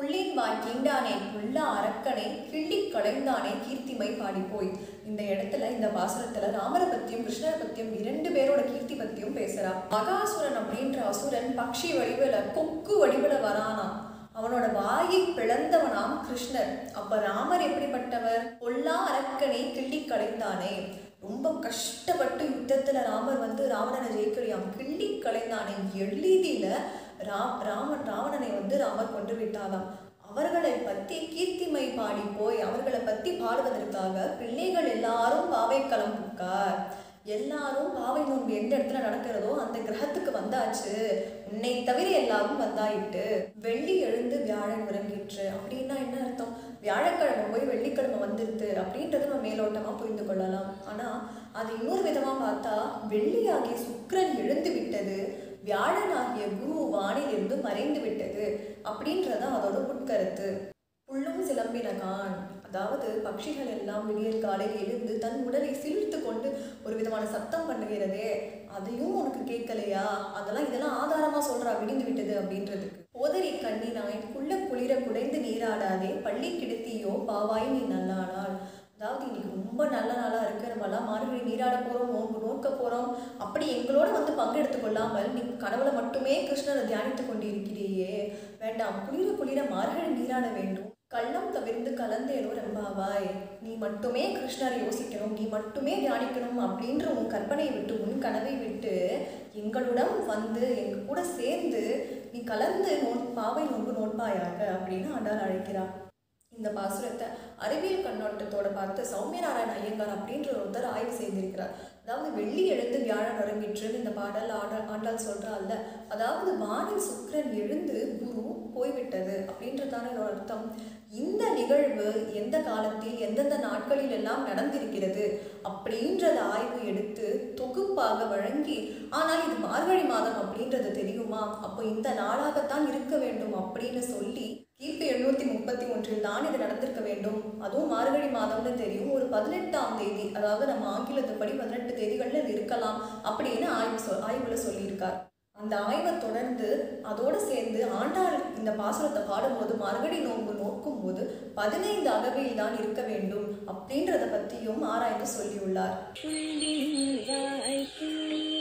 புள்ளின் வாய் கீண்டானே புள்ள அரக்கனை கிள்ளி களைந்தானே கீர்த்திமை பாடி போய் இந்த இடத்துல இந்த பாசுரத்துல ராமரை பத்தியும் கிருஷ்ணரை பத்தியும் இரண்டு பேரோட கீர்த்தி பத்தியும் பேசுறா மகாசுரன் அப்படின்ற அசுரன் பக்ஷி வடிவுல கொக்கு வடிவுல வரானாம் அவனோட வாயை பிளந்தவனாம் கிருஷ்ணர் அப்ப ராமர் எப்படிப்பட்டவர் பொல்லா அரக்கனை கிள்ளி களைந்தானே ரொம்ப கஷ்டப்பட்டு யுத்தத்துல ராமர் வந்து ராவணனை ஜெயிக்கலையாம் கிள்ளி களைந்தானே எளிதில ராம் ராமன் ராவணனை வந்து ராமர் கொண்டு விட்டாதாம் அவர்களை பத்தி கீர்த்திமை பாடி போய் அவர்களை பத்தி பாடுவதற்காக பிள்ளைகள் எல்லாரும் பாவை புக்கார் எல்லாரும் பாவை நோன்பு எந்த இடத்துல நடக்கிறதோ அந்த கிரகத்துக்கு வந்தாச்சு உன்னை தவிர எல்லாரும் வந்தாயிட்டு வெள்ளி எழுந்து வியாழன் உறங்கிற்று அப்படின்னா என்ன அர்த்தம் வியாழக்கிழமை போய் வெள்ளிக்கிழமை வந்துருது அப்படின்றத நம்ம மேலோட்டமா புரிந்து கொள்ளலாம் ஆனா அது இன்னொரு விதமா பார்த்தா வெள்ளியாகிய சுக்கிரன் எழுந்து விட்டது வியாழனாகிய குரு வானிலிருந்து மறைந்து விட்டது அப்படின்றதான் அதோட உட்கருத்து புல்லும் சிலம்பினகான் அதாவது பட்சிகள் எல்லாம் விடியற் காலையில் எழுந்து தன் உடலை சிலிர்த்து கொண்டு ஒரு விதமான சத்தம் பண்ணுகிறதே அதையும் உனக்கு கேட்கலையா அதெல்லாம் இதெல்லாம் ஆதாரமா சொல்றா விடிந்து விட்டது அப்படின்றதுக்கு போதரி கண்ணினாய் குள்ள குளிர குடைந்து நீராடாதே பள்ளி கிடத்தியோ பாவாய் நீ நல்லானாள் அதாவது இன்னைக்கு ரொம்ப நல்ல நாளா இருக்கு நம்ம எல்லாம் மார்கழி நீராட போறோம் நோன்பு நோக்க போறோம் அப்படி எங்களோட வந்து பங்கெடுத்து கொள்ளாமல் நீ கனவுல மட்டுமே கிருஷ்ணரை தியானித்து கொண்டிருக்கிறீயே வேண்டாம் குளிர குளிர மார்கழி நீராட வேண்டும் கள்ளம் தவிர்ந்து கலந்தேனோ ரம்பாவாய் நீ மட்டுமே கிருஷ்ணரை யோசிக்கணும் நீ மட்டுமே தியானிக்கணும் அப்படின்ற உன் கற்பனையை விட்டு உன் கனவை விட்டு எங்களுடன் வந்து எங்க கூட சேர்ந்து நீ கலந்து நோன் பாவை நோன்பு நோட்பாயாக அப்படின்னு ஆண்டாள் அழைக்கிறார் இந்த பாசுரத்தை அறிவியல் கண்ணோட்டத்தோட பார்த்து சௌமியநாராயண ஐயங்கார் அப்படின்ற ஒருத்தர் ஆய்வு செய்திருக்கிறார் அதாவது வெள்ளி எழுந்து வியாழன் உறங்கிற்றுன்னு இந்த பாடல் ஆண்டாள் ஆண்டாள் சொல்றாள்ல அதாவது வானில் சுக்கிரன் எழுந்து குரு போய்விட்டது அப்படின்றதான ஒரு அர்த்தம் இந்த நிகழ்வு எந்த காலத்தில் எந்தெந்த நாட்களில் எல்லாம் நடந்திருக்கிறது அப்படின்றத ஆய்வு எடுத்து தொகுப்பாக வழங்கி ஆனால் இது மார்கழி மாதம் அப்படின்றது தெரியுமா அப்போ இந்த நாளாகத்தான் இருக்க வேண்டும் அப்படின்னு சொல்லி கிபி எழுநூத்தி முப்பத்தி ஒன்றில் தான் இது நடந்திருக்க வேண்டும் அதுவும் மார்கழி மாதம்னு தெரியும் ஒரு பதினெட்டாம் தேதி அதாவது நம்ம ஆங்கிலத்துப்படி பதினெட்டு தேதிகள்ல இது இருக்கலாம் அப்படின்னு ஆய்வு சொல் ஆய்வுல சொல்லியிருக்கார் அந்த ஆய்வை தொடர்ந்து அதோடு சேர்ந்து ஆண்டாள் இந்த பாசுரத்தை பாடும்போது மார்கழி நோன்பு நோக்கும் போது பதினைந்து அகவையில் தான் இருக்க வேண்டும் அப்படின்றத பற்றியும் ஆராய்ந்து சொல்லியுள்ளார் புள்ளின் வாய்க்கு